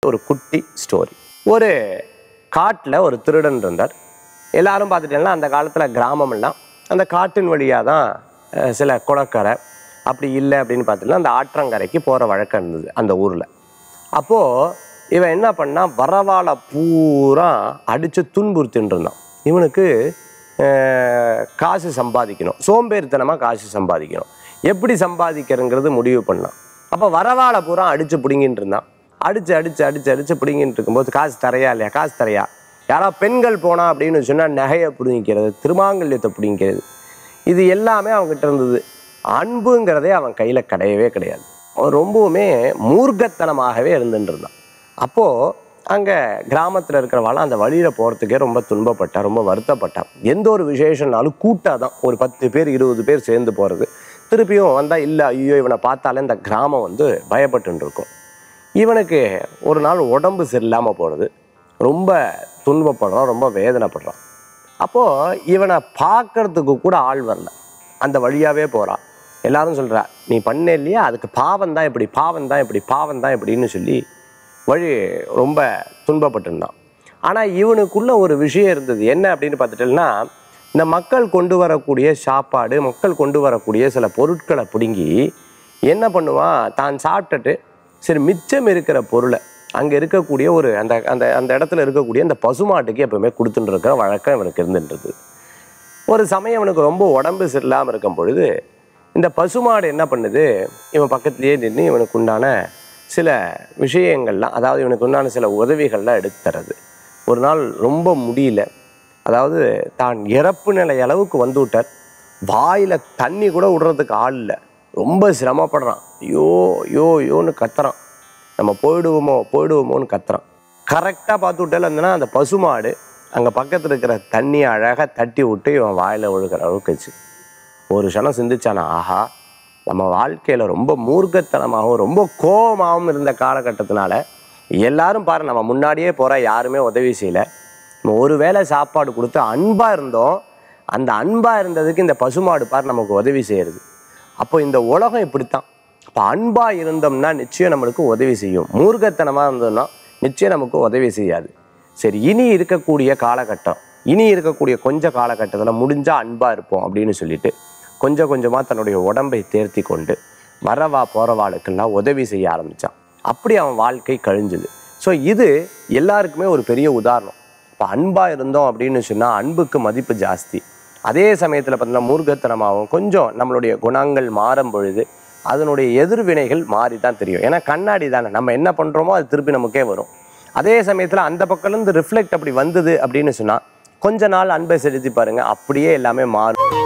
ஒரு குட்டி ஸ்டோரி ஒரு காட்டில் ஒரு திருடன் இருந்தார் எல்லாரும் பார்த்துட்டீங்கன்னா அந்த காலத்தில் கிராமமெல்லாம் அந்த காட்டின் வழியாக தான் அஹ், சில குளக்கரை அப்படி இல்லை அப்படின்னு பார்த்தீங்கன்னா அந்த ஆற்றங்கரைக்கு போகிற வழக்கம் இருந்தது அந்த ஊரில் அப்போது இவன் என்ன பண்ணான் வரவாளை பூரா அடித்து துன்புறுத்தின்னு இருந்தான் இவனுக்கு அஹ், காசு சம்பாதிக்கணும் சோம்பேறித்தனமாக காசு சம்பாதிக்கணும் எப்படி சம்பாதிக்கிறங்கிறது முடிவு பண்ணான் அப்போ வரவாளை பூரா அடித்து பிடுங்கின்னு இருந்தான் அடித்து அடித்து அடித்து அடித்து பிடுங்கிட்டு இருக்கும்போது காசு தரையா இல்லையா காசு தரையா யாரா பெண்கள் போனா அப்படின்னு சொன்னால் நகையை பிடுங்கிக்கிறது திருமாங்கல்யத்தை பிடுங்கிக்கிறது இது எல்லாமே அவங்ககிட்ட இருந்தது அன்புங்கிறதே அவன் கையில் கிடையவே கிடையாது அவன் ரொம்பவுமே மூர்க்கத்தனமாகவே இருந்துட்டு இருந்தான் அப்போது அங்கே கிராமத்தில் இருக்கிறவாள் அந்த வழியில் போகிறதுக்கே ரொம்ப துன்பப்பட்டான் ரொம்ப வருத்தப்பட்டான் எந்த ஒரு விசேஷம்னாலும் கூட்டாக தான் ஒரு பத்து பேர் இருபது பேர் சேர்ந்து போகிறது திருப்பியும் வந்தால் இல்லை ஐயோ இவனை பார்த்தாலே இந்த கிராமம் வந்து பயப்பட்டுன்னு இருக்கும் இவனுக்கு ஒரு நாள் உடம்பு சரியில்லாமல் போகிறது ரொம்ப துன்பப்படுறான் ரொம்ப வேதனைப்படுறான் அப்போது இவனை பார்க்கறதுக்கு கூட ஆள் வரல அந்த வழியாகவே போகிறான் எல்லாரும் சொல்கிறா நீ பண்ண இல்லையா அதுக்கு பாவம் தான் இப்படி பாவம் தான் இப்படி பாவம் தான் இப்படின்னு சொல்லி வழி ரொம்ப துன்பப்பட்டிருந்தான் ஆனால் இவனுக்குள்ள ஒரு விஷயம் இருந்தது என்ன அப்படின்னு பார்த்துட்டேன்னா இந்த மக்கள் கொண்டு வரக்கூடிய சாப்பாடு மக்கள் கொண்டு வரக்கூடிய சில பொருட்களை பிடுங்கி என்ன பண்ணுவான் தான் சாப்பிட்டுட்டு சரி மிச்சம் இருக்கிற பொருளை அங்கே இருக்கக்கூடிய ஒரு அந்த அந்த அந்த இடத்துல இருக்கக்கூடிய அந்த பசுமாட்டுக்கு எப்பவுமே கொடுத்துட்டு இருக்கிற வழக்கம் இவனுக்கு இருந்துன்றது ஒரு சமயம் இவனுக்கு ரொம்ப உடம்பு சரியில்லாமல் இருக்கும் பொழுது இந்த பசுமாடு என்ன பண்ணுது இவன் பக்கத்துலேயே நின்று இவனுக்கு உண்டான சில விஷயங்கள்லாம் அதாவது இவனுக்கு உண்டான சில உதவிகள்லாம் எடுத்து தர்றது ஒரு நாள் ரொம்ப முடியல அதாவது தான் இறப்பு நிலை அளவுக்கு வந்து விட்டார் வாயில் தண்ணி கூட விடுறதுக்கு ஆள் இல்லை ரொம்ப சிரமப்படுறான் ஐயோ ஐயோ ஐயோன்னு கத்துறான் நம்ம போயிடுவோமோ போயிடுவோமோன்னு கத்துறான் கரெக்டாக பார்த்து விட்டால இருந்தனா அந்த பசுமாடு அங்கே பக்கத்தில் இருக்கிற தண்ணியை அழகாக தட்டி விட்டு இவன் வாயில் ஒழுகிற அளவுக்கு வச்சு ஒரு க்ஷணம் சிந்திச்சானா ஆஹா நம்ம வாழ்க்கையில் ரொம்ப மூர்க்கத்தனமாகவும் ரொம்ப கோபமாகவும் இருந்த காலகட்டத்தினால எல்லாரும் பாரு நம்ம முன்னாடியே போகிற யாருமே உதவி செய்யலை நம்ம ஒரு வேளை சாப்பாடு கொடுத்து அன்பாக இருந்தோம் அந்த அன்பாக இருந்ததுக்கு இந்த பசுமாடு பார் நமக்கு உதவி செய்கிறது அப்போ இந்த உலகம் இப்படித்தான் அப்போ அன்பாக இருந்தோம்னா நிச்சயம் நம்மளுக்கு உதவி செய்யும் மூர்க்கத்தனமாக இருந்தோம்னா நிச்சயம் நமக்கு உதவி செய்யாது சரி இனி இருக்கக்கூடிய காலகட்டம் இனி இருக்கக்கூடிய கொஞ்ச காலகட்டத்தில் முடிஞ்சால் அன்பாக இருப்போம் அப்படின்னு சொல்லிட்டு கொஞ்சம் கொஞ்சமாக தன்னுடைய உடம்பை தேர்த்தி கொண்டு வரவா போகிறவாளுக்கெல்லாம் உதவி செய்ய ஆரம்பித்தான் அப்படி அவன் வாழ்க்கை கழிஞ்சுது ஸோ இது எல்லாருக்குமே ஒரு பெரிய உதாரணம் இப்போ அன்பாக இருந்தோம் அப்படின்னு சொன்னால் அன்புக்கு மதிப்பு ஜாஸ்தி அதே சமயத்தில் பார்த்தீங்கன்னா மூர்க்கத்தனமாகவும் கொஞ்சம் நம்மளுடைய குணங்கள் மாறும் பொழுது அதனுடைய எதிர்வினைகள் மாறி தான் தெரியும் ஏன்னா கண்ணாடி தானே நம்ம என்ன பண்ணுறோமோ அது திருப்பி நமக்கே வரும் அதே சமயத்தில் அந்த பக்கம்லேருந்து ரிஃப்ளெக்ட் அப்படி வந்தது அப்படின்னு சொன்னால் கொஞ்ச நாள் அன்பை செலுத்தி பாருங்க அப்படியே எல்லாமே மாறும்